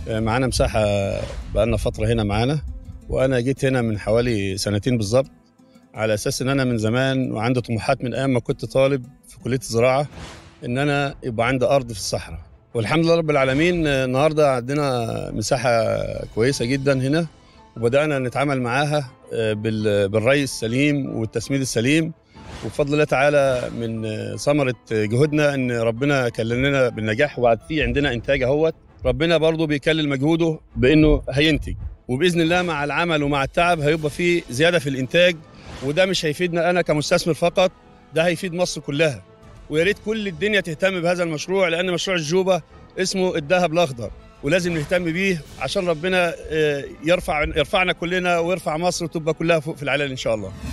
معانا مساحة بقالنا فترة هنا معانا وأنا جيت هنا من حوالي سنتين بالظبط على أساس إن أنا من زمان وعندي طموحات من أيام ما كنت طالب في كلية الزراعة إن أنا يبقى عندي أرض في الصحراء والحمد لله رب العالمين النهاردة عندنا مساحة كويسة جدا هنا وبدأنا نتعامل معاها بال- بالري السليم والتسميد السليم وبفضل الله تعالى من ثمرة جهودنا إن ربنا كللنا بالنجاح وبعد في عندنا إنتاج أهوت ربنا برضه بيكلل مجهوده بانه هينتج وباذن الله مع العمل ومع التعب هيبقى في زياده في الانتاج وده مش هيفيدنا انا كمستثمر فقط ده هيفيد مصر كلها ويا ريت كل الدنيا تهتم بهذا المشروع لان مشروع الجوبه اسمه الذهب الاخضر ولازم نهتم بيه عشان ربنا آه، يرفع يرفعنا كلنا ويرفع مصر وتبقى كلها فوق في العلال ان شاء الله